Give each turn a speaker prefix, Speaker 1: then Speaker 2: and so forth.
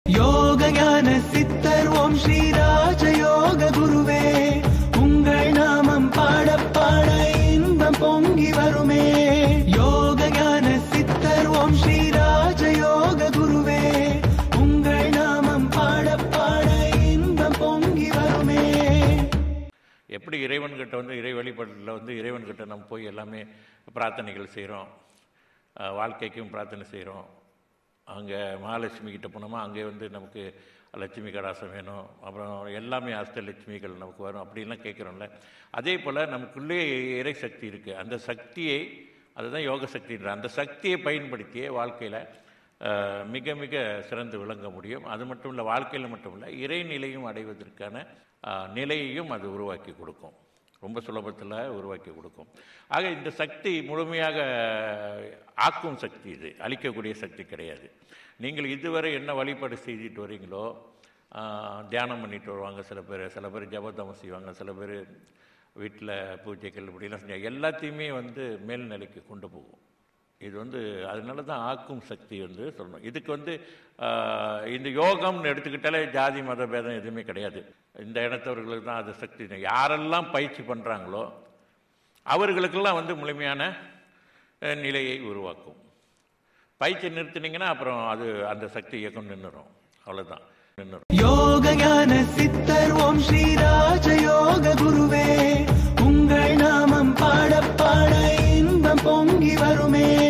Speaker 1: யோக ஞான சித்தர் ஓம் ஸ்ரீ ராஜயோக குருவே உங்கள் நாமம் பாட பாட இன்பம் பொங்கி வருமே யோக ஞான சித்தர் ஓம் ஸ்ரீ ராஜயோக குருவே உங்கள் நாமம் பாட பாட இன்பம் பொங்கி வருமே
Speaker 2: எப்படி இறைவன்கிட்ட வந்து இறை வழிபாட்டில் வந்து இறைவன்கிட்ட நம்ம போய் எல்லாமே பிரார்த்தனைகள் செய்கிறோம் வாழ்க்கைக்கும் பிரார்த்தனை செய்கிறோம் அங்கே மகாலட்சுமி கிட்ட போனோமா அங்கே வந்து நமக்கு லட்சுமி கடாசம் வேணும் அப்புறம் எல்லாமே அஷ்டலட்சுமிகள் நமக்கு வரும் அப்படின்லாம் கேட்குறோம்ல அதே போல் நமக்குள்ளே இறை சக்தி இருக்குது அந்த சக்தியை அதுதான் யோக சக்தின்ற அந்த சக்தியை பயன்படுத்தியே வாழ்க்கையில் அஹ், மிக மிக சிறந்து விளங்க முடியும் அது மட்டும் இல்லை வாழ்க்கையில் மட்டும் இல்லை இறைநிலையும் அடைவதற்கான அஹ், நிலையையும் அது உருவாக்கி கொடுக்கும் ரொம்ப சுலபத்தில் உருவாக்கி கொடுக்கும் ஆக இந்த சக்தி முழுமையாக ஆக்கும் சக்தி இது அழிக்கக்கூடிய சக்தி கிடையாது நீங்கள் இதுவரை என்ன வழிபாடு செய்துட்டு வரீங்களோ ஆஹ், தியானம் பண்ணிட்டு வருவாங்க சில பேர் சில பேர் ஜபதமம் செய்வாங்க சில பேர் வீட்டில் பூஜைகள் இப்படிலாம் செஞ்சாங்க எல்லாத்தையுமே வந்து மேல்நிலைக்கு கொண்டு போகும் இது வந்து அதனால தான் ஆக்கும் சக்தி வந்து சொல்லணும் இதுக்கு வந்து ஆஹ், இந்த யோகம்னு எடுத்துக்கிட்டாலே ஜாதி மத பேதம் எதுவுமே கிடையாது இந்த இனத்தவர்களுக்கு தான் அது சக்தி யாரெல்லாம் பயிற்சி பண்ணுறாங்களோ அவர்களுக்கெல்லாம் வந்து முழுமையான அஹ், நிலையை உருவாக்கும் பயிற்சி நிறுத்தினீங்கன்னா அப்புறம் அது அந்த சக்தி இயக்கம் நின்றுடும் அவ்வளோதான் நின்றுடும்
Speaker 1: யோக ஞான சித்தர் ஓம் ஸ்ரீ ராஜயோக குருவே உங்கள் நாமம் பாட பாட இன்பம் பொங்கி வருமே